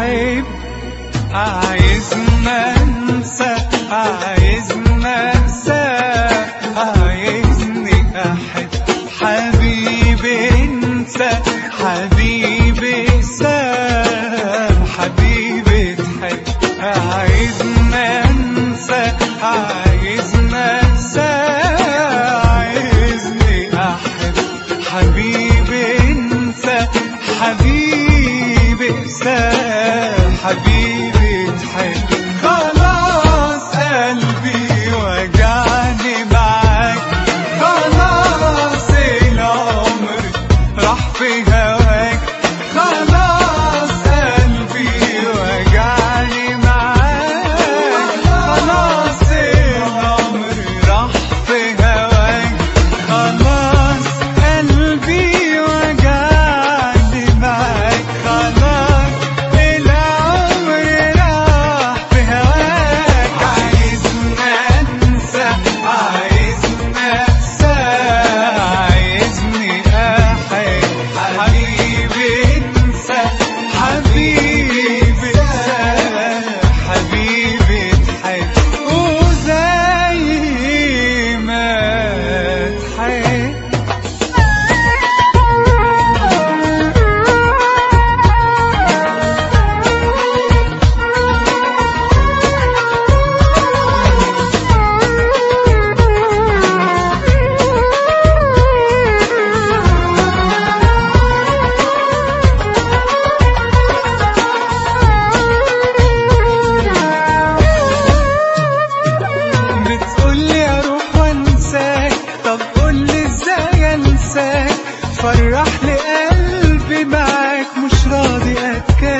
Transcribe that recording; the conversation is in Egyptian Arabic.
بتحب عايزنا انسى عايزنا انسى عايزني احب حبيبي انسى حبيبي سام حبيبي تحب عايزنا انسى عايزنا انسى عايزني احب حبيبي انسى حبيبي سام حبيبي تحب خلاص قلبي وجعني معاك خلاص العمر راح في هواك خلاص قلبي وجعني معاك خلاص العمر راح في هواك خلاص قلبي وجعني معاك خلاص العمر راح في هواك عايزنا انسى عايزنا انسى عايزني احب حبيبي انسى حبيبي انسى حبيبي تحب وزي ما تحب بتقولي اروح وانساك طب قولي ازاي انساك فرح لي قلبي معاك مش راضي اتكلم